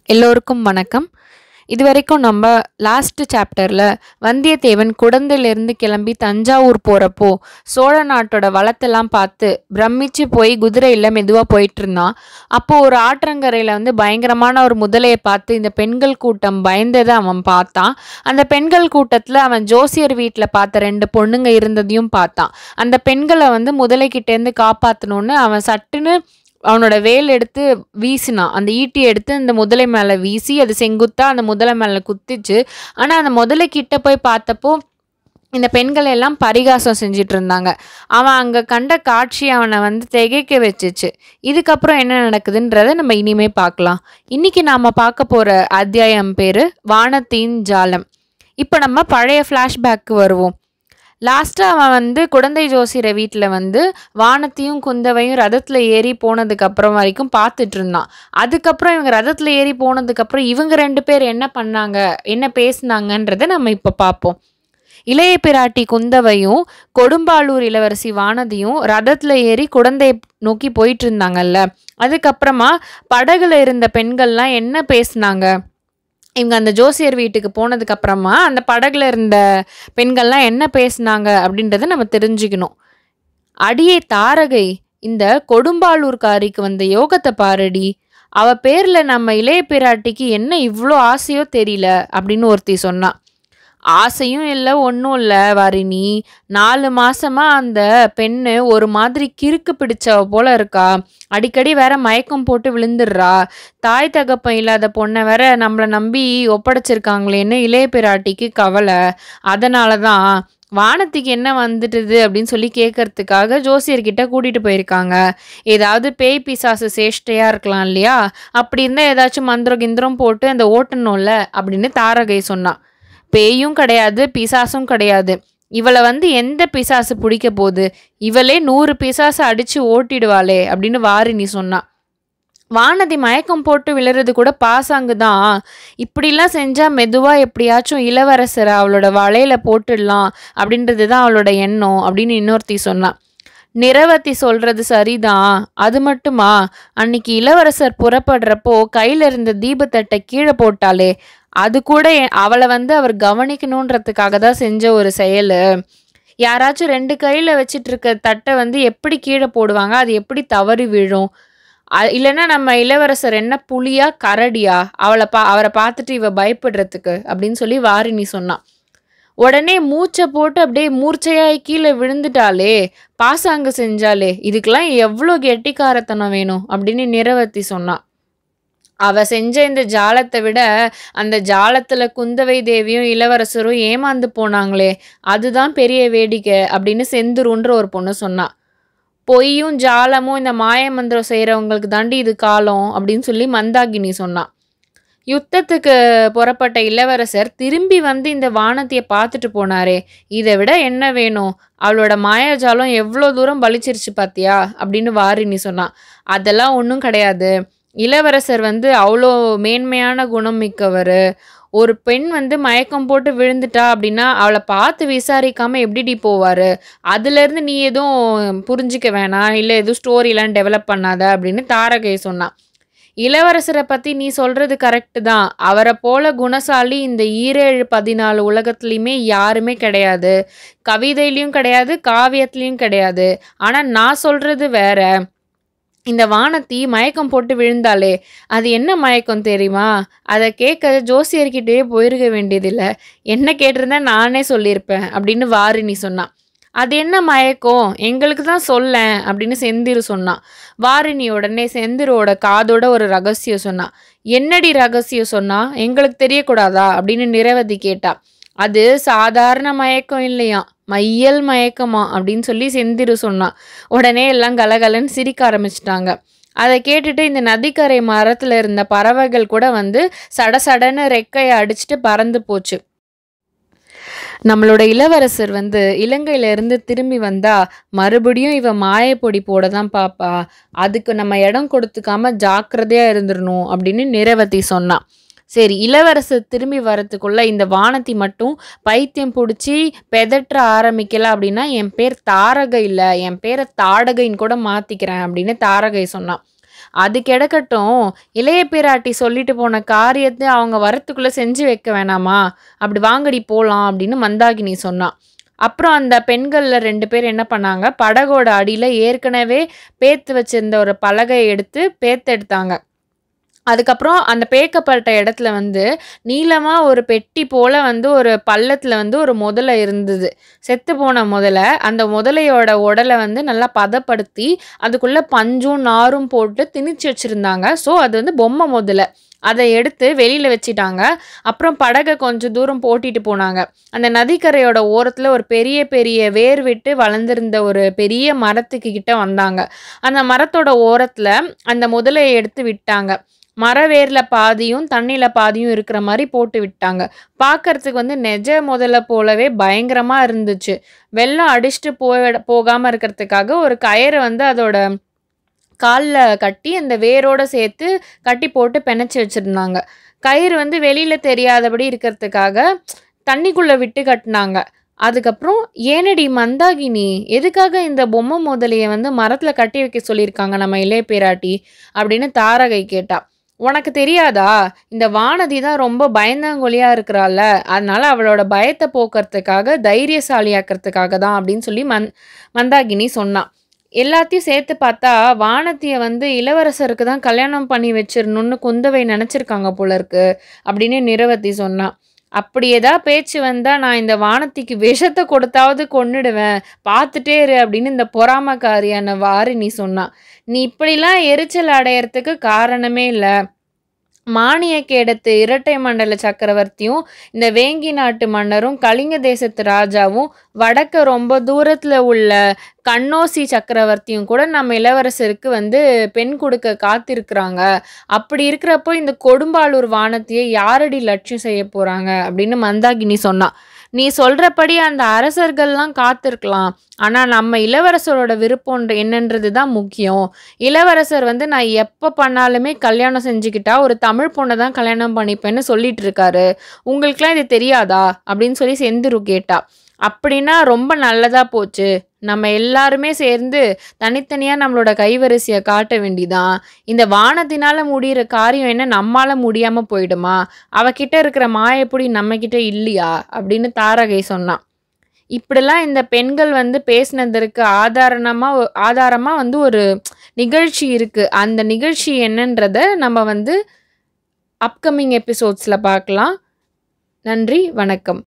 எல்லோருக்கும் வணக்கம் இதுவரைக்கும் நம்ம லாஸ்ட் சாப்டரில் வந்தியத்தேவன் குடந்தையிலேருந்து கிளம்பி தஞ்சாவூர் போகிறப்போ சோழ நாட்டோட வளத்தெல்லாம் பார்த்து பிரமிச்சு போய் குதிரையில் மெதுவாக போயிட்டு இருந்தான் அப்போது ஒரு ஆற்றங்கரையில் வந்து பயங்கரமான ஒரு முதலையை பார்த்து இந்த பெண்கள் கூட்டம் பயந்ததை அவன் பார்த்தான் அந்த பெண்கள் கூட்டத்தில் அவன் ஜோசியர் வீட்டில் பார்த்த ரெண்டு பொண்ணுங்க இருந்ததையும் பார்த்தான் அந்த பெண்களை வந்து முதலைக்கிட்டேருந்து காப்பாற்றணுன்னு அவன் சட்டுன்னு அவனோட வேல் எடுத்து வீசினான் அந்த ஈட்டி எடுத்து அந்த முதலை மேலே வீசி அது செங்குத்தா அந்த முதலை மேலே குத்திச்சு ஆனால் அந்த முதலை கிட்ட போய் பார்த்தப்போ இந்த பெண்கள் எல்லாம் பரிகாசம் செஞ்சிட்டு இருந்தாங்க அவன் அங்கே கண்ட காட்சி அவனை வந்து திகைக்க வச்சுச்சு இதுக்கப்புறம் என்ன நடக்குதுன்றதை நம்ம இனிமே பார்க்கலாம் இன்னைக்கு நாம் பார்க்க போகிற அத்தியாயம் பேர் வானத்தின் ஜாலம் இப்போ நம்ம பழைய ஃப்ளாஷ்பேக்கு வருவோம் லாஸ்ட்டாக அவன் வந்து குடந்தை ஜோசியரை வீட்டில் வந்து வானத்தையும் குந்தவையும் ரதத்தில் ஏறி போனதுக்கு அப்புறம் வரைக்கும் பார்த்துட்டு இருந்தான் அதுக்கப்புறம் இவங்க ரதத்தில் ஏறி போனதுக்கப்புறம் இவங்க ரெண்டு பேர் என்ன பண்ணாங்க என்ன பேசுனாங்கன்றதை நம்ம இப்போ பார்ப்போம் இளைய பிராட்டி குந்தவையும் கொடும்பாளூர் இளவரசி வானதியும் ரதத்தில் ஏறி குடந்தை நோக்கி போயிட்டு இருந்தாங்கல்ல அதுக்கப்புறமா படகுல இருந்த பெண்கள்லாம் என்ன பேசுனாங்க இவங்க அந்த ஜோசியர் வீட்டுக்கு போனதுக்கு அப்புறமா அந்த படகுல இருந்த பெண்கள்லாம் என்ன பேசுனாங்க அப்படின்றத நம்ம தெரிஞ்சுக்கணும் அடியே தாரகை இந்த கொடும்பாளூர்காரிக்கு வந்த யோகத்தை பாரடி அவ பேர்ல நம்ம இளைய பிராட்டிக்கு என்ன இவ்வளோ ஆசையோ தெரியல அப்படின்னு ஒருத்தி சொன்னா ஆசையும் இல்லை ஒன்றும் இல்லை வாரிணி நாலு மாசமா அந்த பெண்ணு ஒரு மாதிரி கிறுக்கு பிடிச்சவ போல இருக்கா அடிக்கடி வேற மயக்கம் போட்டு விழுந்துடுறா தாய் தகப்பன் இல்லாத பொண்ணை வேற நம்மளை நம்பி ஒப்படைச்சிருக்காங்களேன்னு இளைய பிராட்டிக்கு கவலை அதனால தான் வானத்துக்கு என்ன வந்துட்டுது அப்படின்னு சொல்லி கேட்கறதுக்காக ஜோசியர்கிட்ட கூட்டிட்டு போயிருக்காங்க ஏதாவது பேய் பிசாசு சேஷ்டையா இருக்கலாம் இல்லையா அப்படி இருந்தால் ஏதாச்சும் மந்திரம் கிந்திரம் போட்டு அந்த ஓட்டணும்ல அப்படின்னு தாரகை சொன்னான் பேயும் கிடையாது பிசாசும் கிடையாது இவளை வந்து எந்த பிசாசு பிடிக்க போகுது இவளே நூறு பிசாசு அடிச்சு ஓட்டிடுவாளே அப்படின்னு வாரிணி சொன்னா வானதி மயக்கம் போட்டு விழுறது கூட பாசாங்கு தான் இப்படிலாம் செஞ்சால் மெதுவாக எப்படியாச்சும் இளவரசரை அவளோட வலையில போட்டுடலாம் அப்படின்றது தான் அவளோட எண்ணம் அப்படின்னு இன்னொருத்தி சொன்னான் நிரவதி சொல்றது சரிதான் அது மட்டுமா அன்னைக்கு இளவரசர் புறப்படுறப்போ கையில இருந்த தீபத்தட்டை கீழே போட்டாலே அது கூட எ- அவளை வந்து அவர் கவனிக்கணுன்றதுக்காக தான் செஞ்ச ஒரு செயல் யாராச்சும் ரெண்டு கையில் வச்சிட்டு இருக்க தட்டை வந்து எப்படி கீழே போடுவாங்க அது எப்படி தவறி விழும் அ- இல்லைன்னா நம்ம இளவரசர் என்ன புலியா கரடியா அவளை பா அவரை பார்த்துட்டு இவ பயப்படுறதுக்கு அப்படின்னு சொல்லி வாரிணி சொன்னான் உடனே மூச்சை போட்டு அப்படியே மூர்ச்சையாய் கீழே விழுந்துட்டாளே பாசாங்கு செஞ்சாலே இதுக்கெல்லாம் எவ்வளோ கெட்டிக்காரத்தனம் வேணும் அப்படின்னு நிரவத்தி சொன்னான் அவ செஞ்ச இந்த ஜாலத்தை விட அந்த ஜாலத்துல குந்தவை தேவியும் இளவரசரும் ஏமாந்து போனாங்களே அதுதான் பெரிய வேடிக்கை அப்படின்னு செந்துருன்ற ஒரு பொண்ணு சொன்னா பொய்யும் ஜாலமும் இந்த மாய மந்திரம் செய்கிறவங்களுக்கு தாண்டி இது காலம் அப்படின்னு சொல்லி மந்தாகினி சொன்னான் யுத்தத்துக்கு புறப்பட்ட இளவரசர் திரும்பி வந்து இந்த வானத்தையை பார்த்துட்டு போனாரே இதை விட என்ன வேணும் அவளோட மாயாஜாலம் எவ்வளோ தூரம் பலிச்சிருச்சு பாத்தியா அப்படின்னு வாரிணி சொன்னான் அதெல்லாம் ஒன்றும் கிடையாது இளவரசர் வந்து அவ்வளோ மேன்மையான குணம் மிக்கவர் ஒரு பெண் வந்து மயக்கம் போட்டு விழுந்துட்டா அப்படின்னா அவளை பார்த்து விசாரிக்காம எப்படிடி போவார் அதுலேருந்து நீ எதுவும் புரிஞ்சிக்க வேணாம் இல்லை எதுவும் ஸ்டோரிலாம் டெவலப் பண்ணாத அப்படின்னு தாரகை சொன்னான் இளவரசரை பற்றி நீ சொல்கிறது கரெக்டு தான் அவரை போல குணசாலி இந்த ஈரேழு பதினாலு உலகத்துலேயுமே யாருமே கிடையாது கவிதையிலையும் கிடையாது காவியத்துலேயும் கிடையாது ஆனால் நான் சொல்கிறது வேற இந்த வானத்தி மயக்கம் போட்டு விழுந்தாளே அது என்ன மயக்கம் தெரியுமா அதை கேட்க ஜோசியர்கிட்டயே போயிருக்க வேண்டியதில்லை என்ன கேட்டிருந்தா நானே சொல்லியிருப்பேன் அப்படின்னு வாரிணி சொன்னான் அது என்ன மயக்கம் எங்களுக்கு தான் சொல்லேன் அப்படின்னு செந்திரு சொன்னான் வாரிணி உடனே செந்திரோட காதோட ஒரு ரகசியம் சொன்னான் என்னடி ரகசியம் சொன்னா எங்களுக்கு தெரியக்கூடாதா அப்படின்னு நிரவதி கேட்டா அது சாதாரண மயக்கம் இல்லையா மையல் மயக்கமா அப்படின்னு சொல்லி செந்திரு சொன்னான் உடனே எல்லாம் கலகலன்னு சிரிக்க ஆரம்பிச்சிட்டாங்க அதை கேட்டுட்டு இந்த நதிக்கரை மரத்துல இருந்த பறவைகள் கூட வந்து சடசடன்னு ரெக்கையை அடிச்சுட்டு பறந்து போச்சு நம்மளோட இளவரசர் வந்து இலங்கையில இருந்து திரும்பி வந்தா மறுபடியும் இவ மாயப்பொடி போட தான் பாப்பா அதுக்கு நம்ம இடம் கொடுத்துக்காம ஜாக்கிரதையா இருந்துடணும் அப்படின்னு நிரவதி சொன்னான் சரி இளவரசர் திரும்பி வரத்துக்குள்ள இந்த வானத்தி மட்டும் பைத்தியம் பிடிச்சி பெதற்ற ஆரம்பிக்கல அப்படின்னா என் பேர் தாரகை இல்லை என் பேரை தாடகைன்னு கூட மாத்திக்கிறேன் அப்படின்னு தாரகை சொன்னான் அது கிடக்கட்டும் இளைய பிராட்டி சொல்லிட்டு போன காரியத்தை அவங்க வரத்துக்குள்ள செஞ்சு வைக்க வேணாமா அப்படி வாங்கடி போலாம் அப்படின்னு மந்தாகினி சொன்னான் அப்புறம் அந்த பெண்கள்ல ரெண்டு பேர் என்ன பண்ணாங்க படகோட அடியில ஏற்கனவே பேத்து வச்சிருந்த ஒரு பலகையை எடுத்து பேத்தெடுத்தாங்க அதுக்கப்புறம் அந்த பேக்கப்பட்ட இடத்துல வந்து நீளமா ஒரு பெட்டி போல வந்து ஒரு பள்ளத்துல வந்து ஒரு முதலை இருந்தது செத்து போன முதலை அந்த முதலையோட உடலை வந்து நல்லா பதப்படுத்தி அதுக்குள்ள பஞ்சும் நாரும் போட்டு திணிச்சு வச்சிருந்தாங்க ஸோ அது வந்து பொம்மை முதலை அதை எடுத்து வெளியில வச்சிட்டாங்க அப்புறம் படகை கொஞ்சம் தூரம் போட்டிட்டு போனாங்க அந்த நதிக்கரையோட ஓரத்துல ஒரு பெரிய பெரிய வேர் விட்டு வளர்ந்திருந்த ஒரு பெரிய மரத்துக்கு கிட்ட வந்தாங்க அந்த மரத்தோட ஓரத்துல அந்த முதலையை எடுத்து விட்டாங்க மரவேர்ல பாதியும் தண்ணியில பாதியும் இருக்கிற மாதிரி போட்டு விட்டாங்க பார்க்கறதுக்கு வந்து நெஜ முதல்ல போலவே பயங்கரமா இருந்துச்சு வெள்ளம் அடிச்சுட்டு போய் போகாம இருக்கிறதுக்காக ஒரு கயிறை வந்து அதோட காலில் கட்டி அந்த வேரோட சேர்த்து கட்டி போட்டு பிணைச்சி வச்சுருந்தாங்க கயிறு வந்து வெளியில் தெரியாதபடி இருக்கிறதுக்காக தண்ணிக்குள்ளே விட்டு கட்டினாங்க அதுக்கப்புறம் ஏனடி மந்தாகினி எதுக்காக இந்த பொம்மை முதலையை வந்து மரத்தில் கட்டி வைக்க சொல்லியிருக்காங்க நம்ம இளைய பேராட்டி அப்படின்னு தாரகை கேட்டா உனக்கு தெரியாதா இந்த வானதி தான் ரொம்ப பயந்தாங்கொலியா இருக்கிறாள்ல அதனால அவளோட பயத்தை போக்குறதுக்காக தைரியசாலியாக்கிறதுக்காக தான் அப்படின்னு சொல்லி மந் மந்தாகினி சொன்னான் எல்லாத்தையும் சேர்த்து பார்த்தா வானதியை வந்து இளவரசருக்கு தான் கல்யாணம் பண்ணி வச்சிரணும்னு குந்தவை நினச்சிருக்காங்க போல இருக்கு அப்படின்னு நிரவதி சொன்னான் அப்படி ஏதா பேச்சு வந்தா நான் இந்த வானத்திக்கு விஷத்தை கொடுத்தாவது கொன்னுடுவேன் பார்த்துட்டே இரு அப்படின்னு இந்த பொறாமக்காரியான வாரிணி சொன்னான் நீ இப்படிலாம் எரிச்சல் அடையறதுக்கு காரணமே இல்லை மானியக்கேடத்து இரட்டை மண்டல சக்கரவர்த்தியும் இந்த வேங்கி நாட்டு மன்னரும் கலிங்க தேசத்து ராஜாவும் வடக்க ரொம்ப தூரத்துல உள்ள கண்ணோசி சக்கரவர்த்தியும் கூட நம்ம இளவரசருக்கு வந்து பெண் கொடுக்க காத்திருக்கிறாங்க அப்படி இருக்கிறப்போ இந்த கொடும்பாளூர் வானத்தையே யாரடி லட்சியம் செய்ய போறாங்க அப்படின்னு மந்தாகினி சொன்னா நீ சொல்றபடி அந்த அரசர்கள்லாம் காத்திருக்கலாம் ஆனா நம்ம இளவரசரோட விருப்பம் என்னன்றது தான் முக்கியம் இளவரசர் வந்து நான் எப்போ பண்ணாலுமே கல்யாணம் செஞ்சுக்கிட்டா ஒரு தமிழ் பொண்ணை தான் கல்யாணம் பண்ணிப்பேன்னு சொல்லிட்டு இருக்காரு உங்களுக்குலாம் இது தெரியாதா அப்படின்னு சொல்லி செந்துரு கேட்டா அப்படின்னா ரொம்ப நல்லதா போச்சு நம்ம எல்லாருமே சேர்ந்து தனித்தனியாக நம்மளோட கைவரிசையை காட்ட வேண்டிதான் இந்த வானத்தினால முடிகிற காரியம் என்ன நம்மால முடியாமல் போயிடுமா அவகிட்ட இருக்கிற மாயப்பொடி நம்மக்கிட்ட இல்லையா அப்படின்னு தாரகை சொன்னான் இப்படிலாம் இந்த பெண்கள் வந்து பேசினதற்கு ஆதாரணமாக ஆதாரமாக வந்து ஒரு நிகழ்ச்சி இருக்குது அந்த நிகழ்ச்சி என்னன்றத நம்ம வந்து அப்கமிங் எபிசோட்ஸில் பார்க்கலாம் நன்றி வணக்கம்